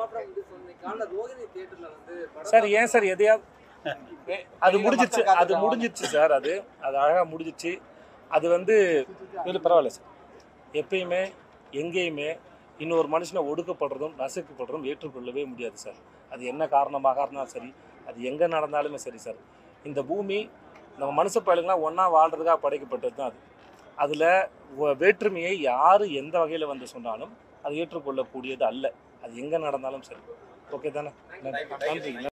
apart from இது சொன்னீங்க காலைல ரோகிணி தியேட்டர்ல வந்து படம் சார் ஏன் சார் எதையாவது அது முடிஞ்சிருச்சு அது முடிஞ்சிருச்சு சார் அது அது அழகாக முடிஞ்சிருச்சு அது வந்து இல்லை பரவாயில்ல சார் எப்பயுமே எங்கேயுமே இன்னொரு மனுஷனை ஒடுக்கப்படுறதும் நசுக்கப்படுறதும் ஏற்றுக்கொள்ளவே முடியாது சார் அது என்ன காரணமாக இருந்தாலும் சரி அது எங்கே நடந்தாலுமே சரி சார் இந்த பூமி நம்ம மனுஷ பயலுங்களாம் ஒன்றா வாழ்றதுக்காக படைக்கப்பட்டது தான் அது அதில் வேற்றுமையை யார் எந்த வகையில் வந்து சொன்னாலும் அது ஏற்றுக்கொள்ளக்கூடியது அல்ல அது எங்கே நடந்தாலும் சரி ஓகே தானே நன்றி நன்றி